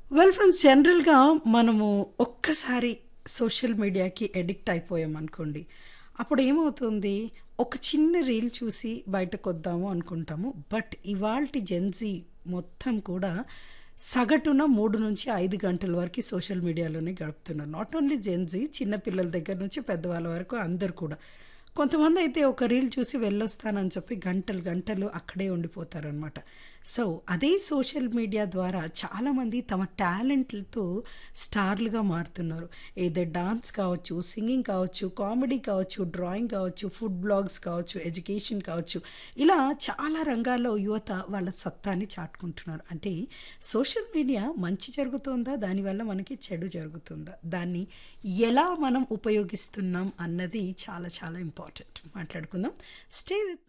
well friends జనరల్గా మనము ఒక్కసారి సోషల్ మీడియాకి ఎడిక్ట్ అయిపోయాం అనుకోండి అప్పుడు ఏమవుతుంది ఒక చిన్న రీల్ చూసి బయటకు వద్దాము అనుకుంటాము బట్ ఇవాల్టి జెన్జీ మొత్తం కూడా సగటున మూడు నుంచి ఐదు గంటల వరకు సోషల్ మీడియాలోనే గడుపుతున్నారు నాట్ ఓన్లీ జెన్జీ చిన్నపిల్లల దగ్గర నుంచి పెద్దవాళ్ళ వరకు అందరు కూడా కొంతమంది అయితే ఒక రీల్ చూసి వెళ్ళొస్తానని చెప్పి గంటలు గంటలు అక్కడే ఉండిపోతారనమాట సో అదే సోషల్ మీడియా ద్వారా చాలామంది తమ టాలెంట్లతో స్టార్లుగా మారుతున్నారు ఏదో డాన్స్ కావచ్చు సింగింగ్ కావచ్చు కామెడీ కావచ్చు డ్రాయింగ్ కావచ్చు ఫుడ్ బ్లాగ్స్ కావచ్చు ఎడ్యుకేషన్ కావచ్చు ఇలా చాలా రంగాల్లో యువత వాళ్ళ సత్తాన్ని చాటుకుంటున్నారు అంటే సోషల్ మీడియా మంచి జరుగుతుందా దానివల్ల మనకి చెడు జరుగుతుందా దాన్ని ఎలా మనం ఉపయోగిస్తున్నాం అన్నది చాలా చాలా ఇంపార్టెంట్ మాట్లాడుకుందాం స్టే విత్